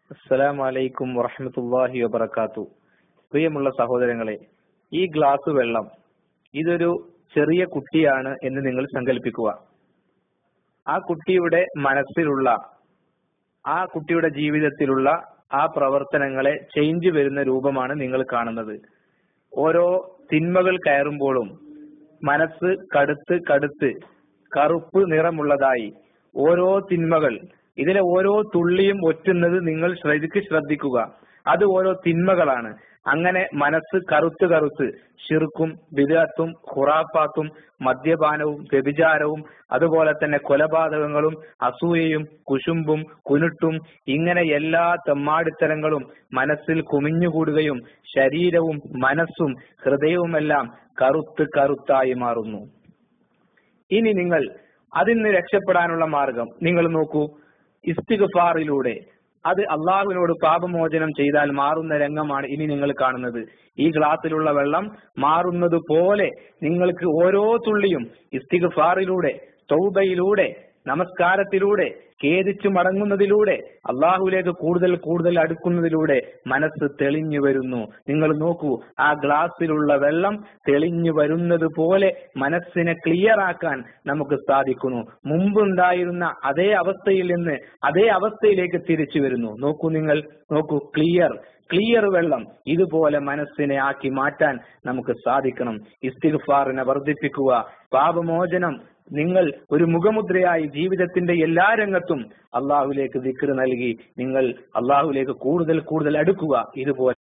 അസ്സലാമു അലൈക്കും വറഹ്മത്തുള്ളാഹി വബറകാത്തു പ്രിയമുള്ള സഹോദരങ്ങളെ ഈ ഗ്ലാസ് വെള്ളം ഇതൊരു ചെറിയ കുട്ടിയാണ് എന്ന് നിങ്ങൾ സങ്കല്പിക്കുക ആ കുട്ടിയുടെ മനസ്സിലുള്ള ആ കുട്ടിയുടെ ജീവിതത്തിലുള്ള ആ പ്രവർത്തനങ്ങളെ ചേഞ്ച് വരുന്ന രൂപമാണ് നിങ്ങൾ കാണുന്നത് ഓരോ തിന്മകൾ കയറുമ്പോഴും മനസ്സ് കടുത്ത് കടുത്ത് കറുപ്പ് നിറമുള്ളതായി ഓരോ തിന്മകൾ ഇതിലെ ഓരോ തുള്ളിയും ഒറ്റുന്നത് നിങ്ങൾ ശ്രദ്ധിക്ക് ശ്രദ്ധിക്കുക അത് ഓരോ തിന്മകളാണ് അങ്ങനെ മനസ്സ് കറുത്ത് കറുത്ത് ഷിർക്കും ബിദഅത്തും ഖുറാഫാത്തും മദ്യപാനവും വ്യഭിചാരവും അതുപോലെ തന്നെ കൊലപാതകങ്ങളും അസൂയയും കുശുമ്പും കുനുട്ടും ഇങ്ങനെ എല്ലാ തെമ്മാടിത്തരങ്ങളും മനസ്സിൽ കുമിഞ്ഞുകൂടുകയും ശരീരവും മനസ്സും ഹൃദയവുമെല്ലാം കറുത്ത് കറുത്തായി മാറുന്നു ഇനി നിങ്ങൾ അതിൽ നിന്ന് രക്ഷപ്പെടാനുള്ള മാർഗം നിങ്ങൾ നോക്കൂ ഇസ്തിഗ്ഫാറിലൂടെ അത് അള്ളാഹുവിനോട് പാപമോചനം ചെയ്താൽ മാറുന്ന രംഗമാണ് ഇനി നിങ്ങൾ കാണുന്നത് ഈ ഗ്ലാസ്സിലുള്ള വെള്ളം മാറുന്നത് പോലെ നിങ്ങൾക്ക് ഓരോ തുള്ളിയും ഇസ്തിഗ്ഫാറിലൂടെ തൗബയിലൂടെ നമസ്കാരത്തിലൂടെ ഖേദിച്ചു മടങ്ങുന്നതിലൂടെ അള്ളാഹുവിലേക്ക് കൂടുതൽ കൂടുതൽ അടുക്കുന്നതിലൂടെ മനസ്സ് തെളിഞ്ഞു വരുന്നു നിങ്ങൾ നോക്കൂ ആ ഗ്ലാസ്സിലുള്ള വെള്ളം തെളിഞ്ഞു വരുന്നത് പോലെ മനസ്സിനെ ക്ലിയർ ആക്കാൻ നമുക്ക് സാധിക്കുന്നു മുമ്പുണ്ടായിരുന്ന അതേ അവസ്ഥയിൽ നിന്ന് അതേ അവസ്ഥയിലേക്ക് തിരിച്ചു വരുന്നു നോക്കൂ നിങ്ങൾ നോക്കൂ ക്ലിയർ ക്ലിയർ വെള്ളം ഇതുപോലെ മനസ്സിനെ ആക്കി മാറ്റാൻ നമുക്ക് സാധിക്കണം ഇസ്തിഗ്ഫാറിനെ വർദ്ധിപ്പിക്കുക പാപമോചനം നിങ്ങൾ ഒരു മുഖമുദ്രയായി ജീവിതത്തിന്റെ എല്ലാ രംഗത്തും അള്ളാഹുലേക്ക് ദിക്ർ നൽകി നിങ്ങൾ അള്ളാഹുലേക്ക് കൂടുതൽ കൂടുതൽ അടുക്കുക ഇതുപോലെ